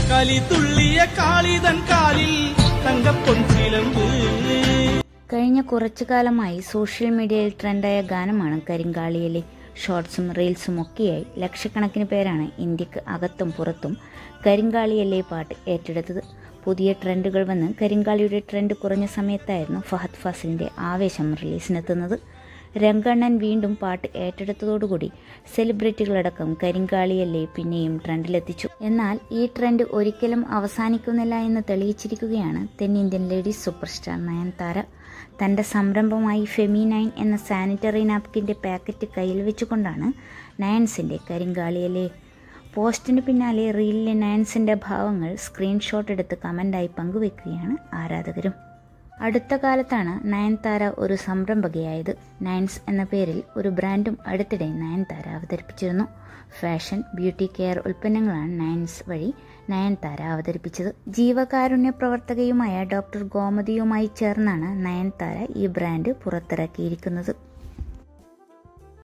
കളി തുള്ളിയ കാളിതൻ കാലിൽ തങ്കപ്പൊൻചിലമ്പ് കഴിഞ്ഞ കുറച്ചു കാലമായി സോഷ്യൽ മീഡിയയിൽ ട്രെൻഡായ ഗാനമാണ് കരിങ്കാളിയിലെ ഷോർട്സും റീൽസും ഒക്കെയായി ലക്ഷക്കണക്കിന് പേരാണ് ഇന്ത്യക്ക് അകത്തും പുറത്തും കരിങ്കാളിയല്ലേ പാട്ട് ഏറ്റെടുത്തത് പുതിയ ട്രെൻഡുകൾ വന്ന് കരിങ്കാളിയുടെ ട്രെൻഡ് കുറഞ്ഞ സമയത്തായിരുന്നു ഫഹദ് ഫാസിലിന്റെ ആവേശം റിലീസിനെത്തുന്നത് രംഗണ്ണൻ വീണ്ടും പാട്ട് ഏറ്റെടുത്തതോടുകൂടി സെലിബ്രിറ്റികളടക്കം കരിങ്കാളിയല്ലേ പിന്നെയും ട്രെൻഡിലെത്തിച്ചു എന്നാൽ ഈ ട്രെൻഡ് ഒരിക്കലും അവസാനിക്കുന്നില്ല എന്ന് തെളിയിച്ചിരിക്കുകയാണ് തെന്നിന്ത്യൻ ലേഡീസ് സൂപ്പർ സ്റ്റാർ നയൻതാര തൻ്റെ സംരംഭമായി ഫെമിനൈൻ എന്ന സാനിറ്ററി നാപ്കിൻ്റെ പാക്കറ്റ് കയ്യിൽ വെച്ചുകൊണ്ടാണ് നയൻസിൻ്റെ കരിങ്കാളിയല്ലേ പോസ്റ്റിന് പിന്നാലെ റീലിലെ നയൻസിൻ്റെ ഭാവങ്ങൾ സ്ക്രീൻഷോട്ട് എടുത്ത് കമൻ്റായി പങ്കുവെക്കുകയാണ് ആരാധകരും അടുത്ത കാലത്താണ് നയൻതാര ഒരു സംരംഭകയായത് നയൻസ് എന്ന പേരിൽ ഒരു ബ്രാൻഡും അടുത്തിടെ നയൻതാര അവതരിപ്പിച്ചിരുന്നു ഫാഷൻ ബ്യൂട്ടി കെയർ ഉൽപ്പന്നങ്ങളാണ് നയൻസ് വഴി നയൻതാര അവതരിപ്പിച്ചത് ജീവകാരുണ്യ പ്രവർത്തകയുമായ ഡോക്ടർ ഗോമതിയുമായി ചേർന്നാണ് നയൻതാര ഈ ബ്രാൻഡ് പുറത്തിറക്കിയിരിക്കുന്നത്